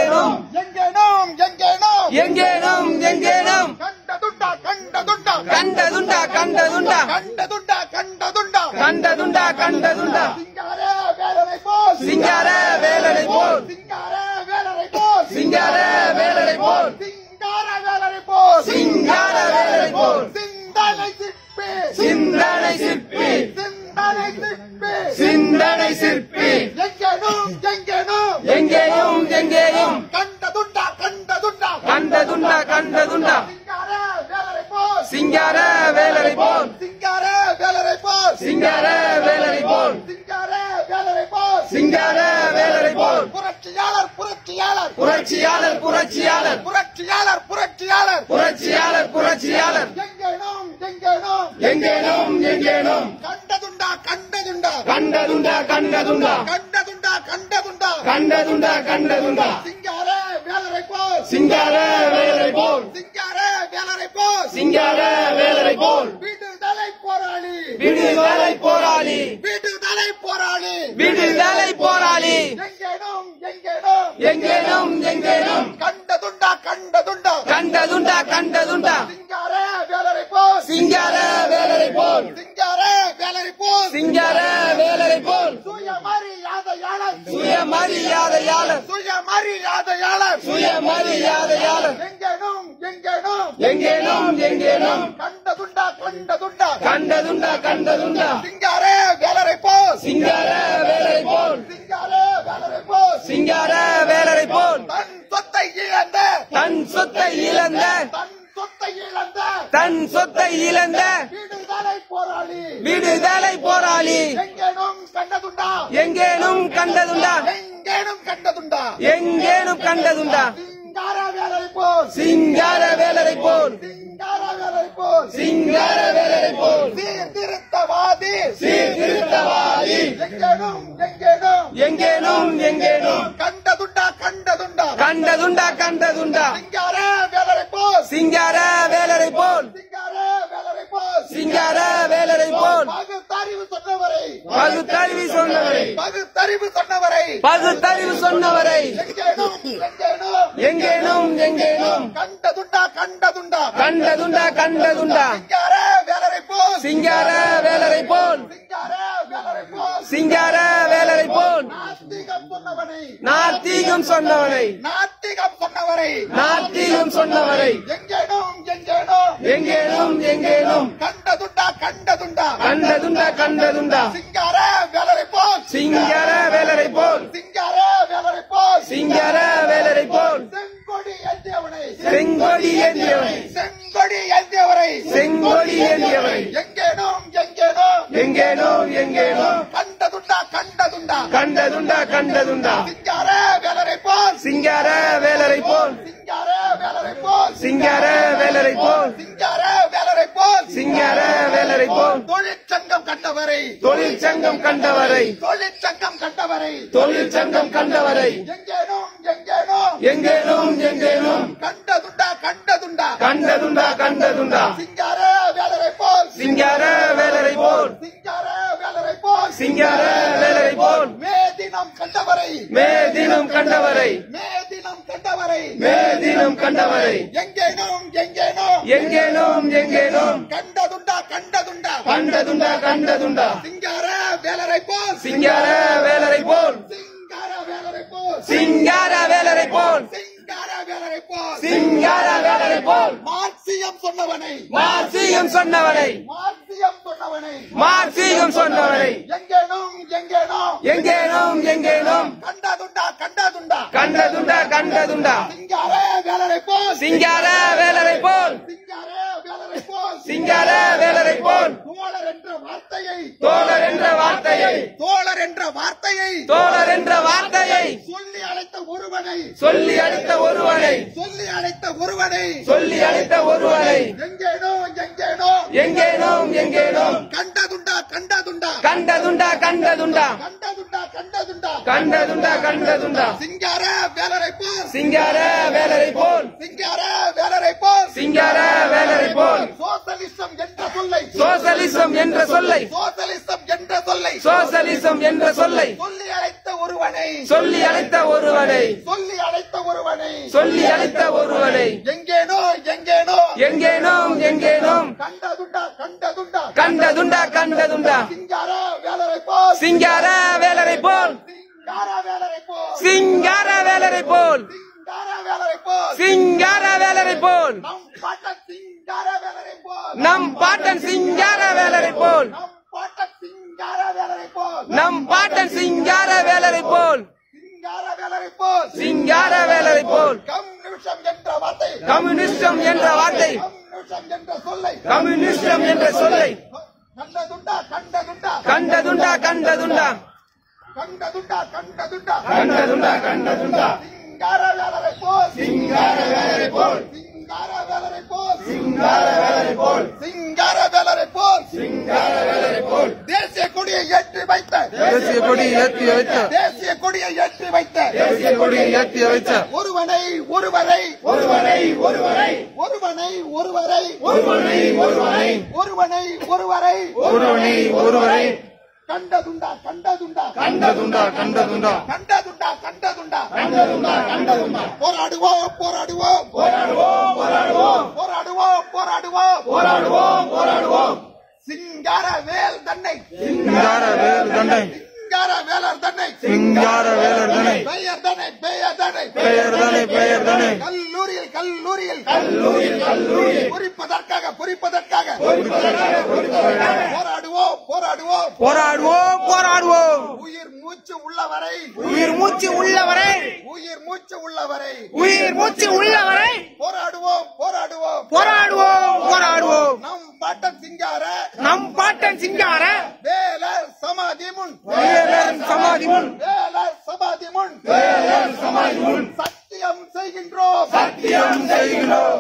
எங்கேனும் எங்கேனும் எங்கேனும் எங்கேனும் எங்கேனும் கண்டதுண்டா கண்டதுண்டா கண்டதுண்டா கண்டதுண்டா கண்டதுண்டா கண்டதுண்டா கண்டதுண்டா கண்டதுண்டா சிங்கார வேலனை போல் சிங்கார வேலனை போல் சிங்கார வேலனை போல் சிங்கார வேலனை போல் சிங்கார வேலனை போல் சிங்கார வேலனை போல் சிந்தனை சிற்பி சிந்தனை சிற்பி சிந்தனை சிற்பி சிந்தனை சிற்பி எங்கேனும் எங்கேனும் எங்கேயும் எங்கேயும் கண்டதுண்டா கண்டதுண்டா கண்டதுண்டா கண்டதுண்டா சிங்கார வேலனை போல் சிங்கார வேலனை போல் சிங்கார வேலனை போல் சிங்கார வேலனை போல் சிங்கார வேலனை போல் சிங்கார வேலனை போல் புரட்சியாளர் புரட்சியாளர் புரட்சியாளர் புரட்சியாளர் புரட்சியாளர் புரட்சியாளர் புரட்சியாளர் புரட்சியாளர் எங்கேனும் எங்கேனும் எங்கேனும் எங்கேனும் கண்டதுண்டா கண்டதுண்டா கண்டதுண்டா கண்டதுண்டா கண்டதுண்டா கண்டதுண்டா கண்டதுண்டா கண்டதுண்டா சிங்கார வேலரை போல் சிங்கார வேலனை போல் சிங்கார வேலரை போல் சிங்கார வேலனை போல் விடுதலை போராளி விடுதலை போராளி விடுதலை போராளி விடுதலை போராளி எங்கேனும் எங்கேனும் எங்கேனும் எங்கேனும் கண்டதுண்டா கண்டதுண்டா கண்டதுண்டா கண்டதுண்டா சிங்கார வேலரை போல் சிங்கார வேலனை போல் சிங்கார வேலரை போல் சிங்கார வேலனை போல் சுயமரியாதையாளர் சுயமரியாதையாளர் சுயமரியாதையாளர் சுயமரியாதையாளர் எங்கேனும் எங்கேனும் எங்கேனும் எங்கேனும் கண்டதுண்டா கண்டதுண்டா கண்டதுண்டா கண்டதுண்டா சிங்கார வேலரை போல் சிங்கார வேலனை போல் சிங்கார வேலரை போல் சிங்கார வேலனை போல் தன் சொத்தை இழந்த தன் சொத்தை இழந்த தன் சொத்தை இழந்த தன் சொத்தை இழந்த விடுதலை போராளி விடுதலை போராளி எங்கேனும் கண்டதுண்டா எங்கேனும் கண்டதுண்டா எங்கேனும் கண்டதுண்டா எங்கேனும் கண்டதுண்டா சிங்கார வேலரை போல் சிங்கார வேலனை போல் சிங்கார வேலரை போல் சிங்கார வேலனை போல் சீர்திருத்தவாதி சீர்திருத்தவாதி எங்கேனும் எங்கேனும் எங்கேனும் எங்கேனும் கண்டதுண்டா கண்டதுண்டா கண்டதுண்டா கண்டதுண்டா சிங்கார வேலரை போல் சிங்கார வேலனை போல் சிங்கார வேலரை போல் சிங்கார வேலனை போல் பகுத்தறிவு சொன்னவரை பகுத்தறிவு சொன்னவரை பகுத்தறிவு சொன்னவரை பகுத்தறிவு சொன்னவரை எங்கேனும் எங்கேனும் எங்கேனும் எங்கேனும் கண்டதுண்டா கண்டதுண்டா கண்டதுண்டா கண்டதுண்டா சிங்கார வேலரை போல் சிங்கார வேலனை போல் சிங்கார வேலரை போல் சிங்கார வேலனை போல் நாஸ்திகம் சொன்னவனை நாத்திகம் சொன்னவனை நாத்திகம் சொன்னவரை நாத்திகம் சொன்னவரை எங்கேனும் எங்கேனும் எங்கேனும் எங்கேனும் கண்டதுண்டா கண்டதுண்டா கண்டதுண்டா கண்டதுண்டா சிங்கார வேலரை போல் சிங்கார வேலனை போல் சிங்கார வேலரை போல் சிங்கார வேலனை போல் செங்கொடி ஏந்தியவனை செங்கொடி ஏந்தியவனை செங்கொடி ஏந்தியவரை செங்கொடி ஏந்தியவனை எங்கேனும் எங்கேனும் எங்கேனும் எங்கேனும் கண்டதுண்டா கண்டதுண்டா கண்டதுண்டா கண்டதுண்டா சிங்கார வேலரை போல் சிங்கார வேலனை போல் சிங்கார வேலரை போல் சிங்கார வேலனை போல் சிங்கார வேலரை போல் சிங்கார வேலனை போல் தொழிற்சங்கம் கண்டவரை தொழிற்சங்கம் கண்டவரை தொழிற்சங்கம் கண்டவரை தொழிற்சங்கம் கண்டவரை எங்கேனும் எங்கேனும் எங்கேனும் எங்கேனும் கண்டதுண்டா கண்டதுண்டா கண்டதுண்டா கண்டதுண்டா சிங்கார வேலரை போல் சிங்கார வேலனை போல் சிங்கார வேலரை போல் சிங்கார வேலனை போல் மே தினம் கண்டவரை மே தினம் கண்டவரை மே தினம் கண்டவரை மே தினம் கண்டவரை எங்கேனும் எங்கேனும் எங்கேனும் எங்கேனும் கண்டதுண்டா கண்டதுண்டா கண்டதுண்டா கண்டதுண்டா சிங்கார வேலரை போல் சிங்கார வேலனை போல் சிங்கார வேலரை போல் சிங்கார வேலனை போல் சிங்கார வேலரை போல் சிங்கார வேலனை போல் மார்க்சியம் சொன்னவனை மார்சீகம் சொன்னவனை மார்க்சியம் சொன்னவனை மார்சீகம் சொன்னவனை எங்கேனும் எங்கேனும் எங்கேனும் எங்கேனும் கண்டதுண்டா கண்டதுண்டா கண்டதுண்டா கண்டதுண்டா சிங்கார வேலரை போல் சிங்கார வேலனை போல் சிங்கார வேலரை போல் சிங்கார வேலனை போல் தோழர் என்ற வார்த்தையை தோழர் என்ற வார்த்தையை தோழர் என்ற வார்த்தையை தோழர் என்ற வார்த்தையை சொல்லி அழைத்த ஒருவனை சொல்லி அடித்த ஒருவனை சொல்லி அழைத்த ஒருவனை சொல்லி அடித்த ஒருவனை எங்கேனோ எங்கேனோ எங்கேனும் எங்கேனும் கண்டதுண்டா கண்டதுண்டா கண்டதுண்டா கண்டதுண்டா கண்டதுண்டா கண்டதுண்டா கண்டதுண்டா கண்டதுண்டா சிங்கார வேலரை போல் சிங்கார வேலனை போல் சிங்கார வேலரை போல் சிங்கார வேலனை போல் சோசலிசம் என்ற சொல்லை சோசலிசம் என்ற சொல்லை சோசலிசம் என்ற சொல்லை சோசலிசம் என்ற சொல்லை சொல்லி அழைத்த ஒருவனை சொல்லி அழைத்த ஒருவனை சொல்லி அழைத்த ஒருவனை சொல்லி அழைத்த ஒருவனை எங்கேனோ எங்கேனோ எங்கேனோம் எங்கேனோம் கண்டதுண்டா கண்டதுண்டா கண்டதுண்டா கண்டதுண்டா சிங்கார வேலரை போல் சிங்கார வேலரை போல் சிங்கார வேலரை போல் சிங்கார வேலரை போல் சிங்கார வேலரை போல் சிங்கார வேலரை போல் நம் பாட்டன் சிங்கார வேலரை போல் நம் பாட்டன் சிங்கார வேலரை போல் நம் பாட்டன் சிங்கார வேலரை போல் நம் பாட்டன் சிங்கார வேலரை போல் சிங்கார வேலரை போல் சிங்கார வேலரை போல் கம் நிமிஷம் என்ற வார்த்தை கம்யூனிஸ்டம் என்ற வார்த்தை கம் நிமிஷம் என்ற சொல்லை கம்யூனிஸ்டம் என்ற சொல்லை கண்டதுண்டா கண்டதுண்டா கண்டதுண்டா கண்டதுண்டா கண்டதுண்டா கண்டதுண்டா கண்டதுண்டா கண்டதுண்டா சிங்கார வேலரை போல் சிங்கார வேலரை போல் சிங்கார வேலரை போல் சிங்கார வேலரை போல் சிங்கார வேலரை போல் சிங்கார வேலரை போல் தேசிய கொடியை ஏற்றி வைத்த தேசிய கொடி ஏற்றி வைத்த தேசிய கொடியை ஏற்றி வைத்த தேசிய கொடி ஏற்றி வைத்த ஒருவனை ஒருவரை ஒருவனை ஒருவனை ஒருவனை ஒருவரை ஒருவனை ஒருவனை ஒருவனை ஒருவரை ஒருவனை ஒருவரை கண்டதுண்டா கண்டதுண்டா கண்டதுண்டா கண்டதுண்டா கண்டதுண்டா கண்டதுண்டா கண்டதுண்டா கண்டதுண்டா போராடுவோம் போராடுவோம் போராடுவோம் போராடுவோம் போராடுவோம் போராடுவோம் போராடுவோம் போராடுவோம் சிங்கார வேல் தன்னை சிங்கார வேல் தண்டை சிங்கார வேலர் தன்னை சிங்கார வேலர் தனை பெயர் தன்னை பெயர் தன்னை பெயர் தனை பெயர் தனை கல்லூரியில் கல்லூரியில் கல்லூரியில் கல்லூரியில் பொறிப்பதற்காக பொறிப்பதற்காக போராடுவோம் போராடுவோம் போராடுவோம் போராடுவோம் உயிர் மூச்சு உள்ளவரை உயிர் மூச்சு உள்ளவரை உயிர் மூச்சு உள்ளவரை உயிர் மூச்சு உள்ளவரை போராடுவோம் போராடுவோம் போராடுவோம் போராடுவோம் நம் பாட்டன் சிங்கார நம் பாட்டன் சிங்கார வேலர் சமாதி முன் வேலன் சமாதி முன் வேலர் சமாதி முன் வேலன் சமாதி முன் சத்தியம் செய்கின்றோம் சத்தியம் செய்கிறோம்